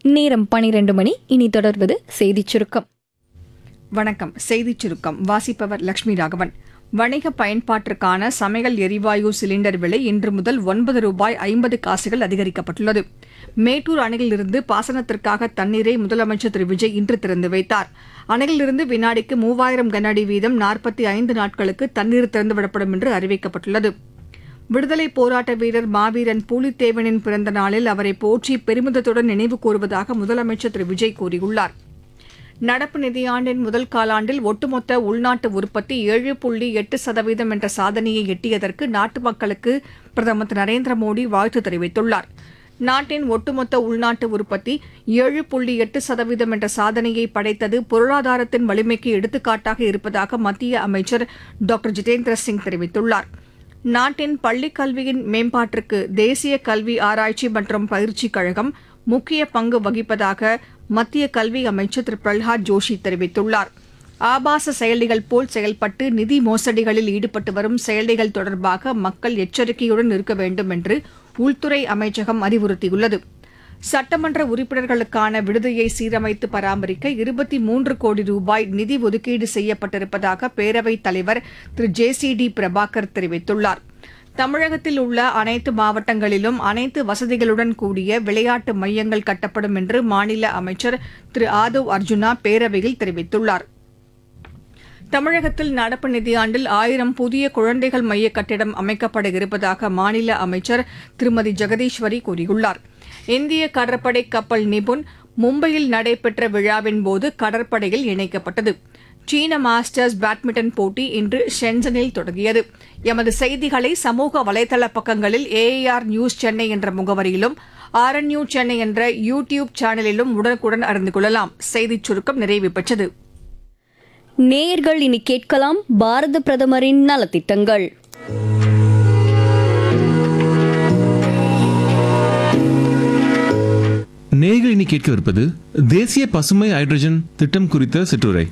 நேரம் பனிரெண்டு மணி இனி தொடர்வது செய்திச் சுருக்கம் வணக்கம் செய்திச் சுருக்கம் வாசிப்பவர் லட்சுமி ராகவன் வணிக பயன்பாட்டிற்கான சமையல் எரிவாயு சிலிண்டர் விலை இன்று முதல் ஒன்பது ரூபாய் ஐம்பது காசுகள் அதிகரிக்கப்பட்டுள்ளது மேட்டூர் அணையிலிருந்து பாசனத்திற்காக தண்ணீரை முதலமைச்சர் திரு விஜய் இன்று திறந்து வைத்தார் அணையிலிருந்து வினாடிக்கு மூவாயிரம் கனஅடி வீதம் நாற்பத்தி ஐந்து நாட்களுக்கு தண்ணீர் திறந்துவிடப்படும் என்று அறிவிக்கப்பட்டுள்ளது விடுதலை போராட்ட வீரர் மாவீரன் பூலித்தேவனின் பிறந்த நாளில் அவரை போற்றி பெருமிதத்துடன் நினைவு கூறுவதாக முதலமைச்சர் திரு விஜய் கூறியுள்ளார் நடப்பு நிதியாண்டின் முதல் காலாண்டில் ஒட்டுமொத்த உள்நாட்டு உற்பத்தி ஏழு புள்ளி எட்டு சதவீதம் என்ற சாதனையை எட்டியதற்கு நாட்டு மக்களுக்கு பிரதமர் திரு நரேந்திர மோடி வாழ்த்து தெரிவித்துள்ளார் நாட்டின் ஒட்டுமொத்த உள்நாட்டு உற்பத்தி ஏழு புள்ளி எட்டு சதவீதம் என்ற சாதனையை படைத்தது பொருளாதாரத்தின் வலிமைக்கு எடுத்துக்காட்டாக இருப்பதாக மத்திய அமைச்சர் டாக்டர் ஜிதேந்திர சிங் தெரிவித்துள்ளார் நாட்டின் பள்ளிக் கல்வியின் மேம்பாட்டிற்கு தேசிய கல்வி ஆராய்ச்சி மற்றும் பயிற்சிக் கழகம் முக்கிய பங்கு வகிப்பதாக மத்திய கல்வி அமைச்சர் திரு பிரல்ஹாத் ஜோஷி தெரிவித்துள்ளார் ஆபாச செயலிகள் போல் செயல்பட்டு நிதி மோசடிகளில் ஈடுபட்டு வரும் செயலிகள் தொடர்பாக மக்கள் எச்சரிக்கையுடன் இருக்க வேண்டும் என்று உள்துறை அமைச்சகம் அறிவுறுத்தியுள்ளது சட்டமன்ற உறுப்பினர்களுக்கான விடுதியை சீரமைத்து பராமரிக்க இருபத்தி மூன்று கோடி ரூபாய் நிதி ஒதுக்கீடு செய்யப்பட்டிருப்பதாக பேரவைத் தலைவர் திரு ஜே சி டி பிரபாகர் தெரிவித்துள்ளார் தமிழகத்தில் உள்ள அனைத்து மாவட்டங்களிலும் அனைத்து வசதிகளுடன் கூடிய விளையாட்டு மையங்கள் கட்டப்படும் என்று மாநில அமைச்சர் திரு ஆதவ் அர்ஜுனா பேரவையில் தெரிவித்துள்ளார் தமிழகத்தில் நடப்பு நிதியாண்டில் ஆயிரம் புதிய குழந்தைகள் மைய கட்டிடம் அமைக்கப்பட இருப்பதாக மாநில அமைச்சர் திருமதி ஜெகதீஸ்வரி கூறியுள்ளார் இந்திய கடற்படை கப்பல் நிபுன் மும்பையில் நடைபெற்ற விழாவின் போது கடற்படையில் இணைக்கப்பட்டது சீன மாஸ்டர்ஸ் பேட்மிண்டன் போட்டி இன்று ஷென்சனில் தொடங்கியது எமது செய்திகளை சமூக வலைதள பக்கங்களில் ஏஐஆர் நியூஸ் சென்னை என்ற முகவரியிலும் ஆர்என்யூ சென்னை என்ற யூ டியூப் சேனலிலும் உடனுக்குடன் அறிந்து கொள்ளலாம் செய்திச் சுருக்கம் நிறைவு பெற்றது நேயர்கள் இனி கேட்கலாம் பாரத பிரதமரின் நலத்திட்டங்கள் நேயர்கள் இனி கேட்கவிருப்பது தேசிய பசுமை ஹைட்ரஜன் திட்டம் குறித்த சிற்றுரை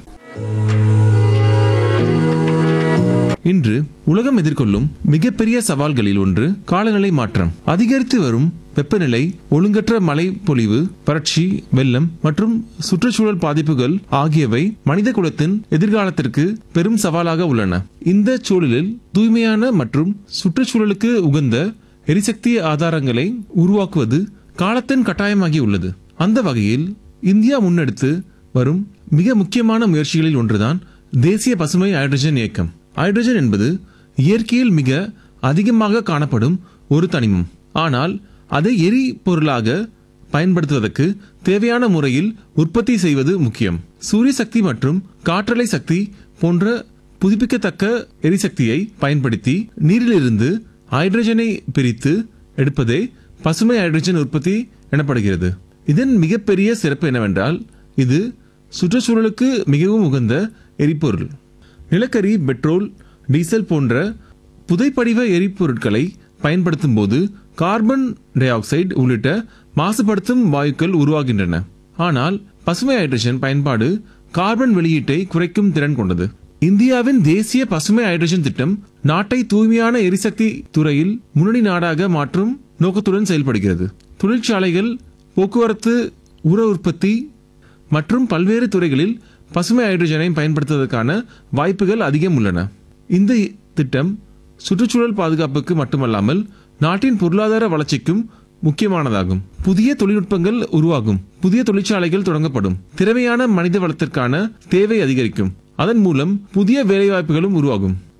இன்று உலகம் எதிர்கொள்ளும் மிகப்பெரிய சவால்களில் ஒன்று காலநிலை மாற்றம் அதிகரித்து வரும் வெப்பநிலை ஒழுங்கற்ற மழை பொழிவு வறட்சி வெள்ளம் மற்றும் சுற்றுச்சூழல் பாதிப்புகள் ஆகியவை மனித குலத்தின் எதிர்காலத்திற்கு பெரும் சவாலாக உள்ளன இந்த சூழலில் தூய்மையான மற்றும் சுற்றுச்சூழலுக்கு உகந்த எரிசக்தி ஆதாரங்களை உருவாக்குவது காலத்தின் கட்டாயமாகி உள்ளது அந்த வகையில் இந்தியா முன்னெடுத்து வரும் மிக முக்கியமான முயற்சிகளில் ஒன்றுதான் தேசிய பசுமை ஹைட்ரஜன் இயக்கம் ஹைட்ரஜன் என்பது இயற்கையில் மிக அதிகமாக காணப்படும் ஒரு தனிமம் ஆனால் அதை எரிபொருளாக பயன்படுத்துவதற்கு தேவையான முறையில் உற்பத்தி செய்வது முக்கியம் சூரிய சக்தி மற்றும் காற்றலை சக்தி போன்ற புதுப்பிக்கத்தக்க எரிசக்தியை பயன்படுத்தி நீரிலிருந்து ஹைட்ரஜனை பிரித்து எடுப்பதே பசுமை ஹைட்ரஜன் உற்பத்தி எனப்படுகிறது இதன் மிகப்பெரிய சிறப்பு என்னவென்றால் இது சுற்றுச்சூழலுக்கு மிகவும் உகந்த எரிபொருள் நிலக்கரி பெட்ரோல் டீசல் போன்ற புதைப்படிவ எரிபொருட்களை பயன்படுத்தும் போது கார்பன் டை ஆக்சைடு உள்ளிட்ட மாசுபடுத்தும் வாயுக்கள் உருவாகின்றன ஆனால் பசுமை ஹைட்ரஜன் பயன்பாடு கார்பன் வெளியீட்டை குறைக்கும் திறன் கொண்டது இந்தியாவின் தேசிய பசுமை ஹைட்ரஜன் திட்டம் நாட்டை தூய்மையான எரிசக்தி துறையில் முன்னணி நாடாக மாற்றும் நோக்கத்துடன் செயல்படுகிறது தொழிற்சாலைகள் போக்குவரத்து உர உற்பத்தி மற்றும் பல்வேறு துறைகளில் பசுமை ஹைட்ரஜனை பயன்படுத்துவதற்கான வாய்ப்புகள் அதிகம் உள்ளன இந்த திட்டம் சுற்றுச்சூழல் பாதுகாப்புக்கு மட்டுமல்லாமல் நாட்டின் பொருளாதார வளர்ச்சிக்கும் முக்கியமானதாகும் புதிய தொழில்நுட்பங்கள் உருவாகும் புதிய தொழிற்சாலைகள் தொடங்கப்படும் திறமையான மனித வளத்திற்கான தேவை அதிகரிக்கும் அதன் மூலம் புதிய வேலைவாய்ப்புகளும் உருவாகும்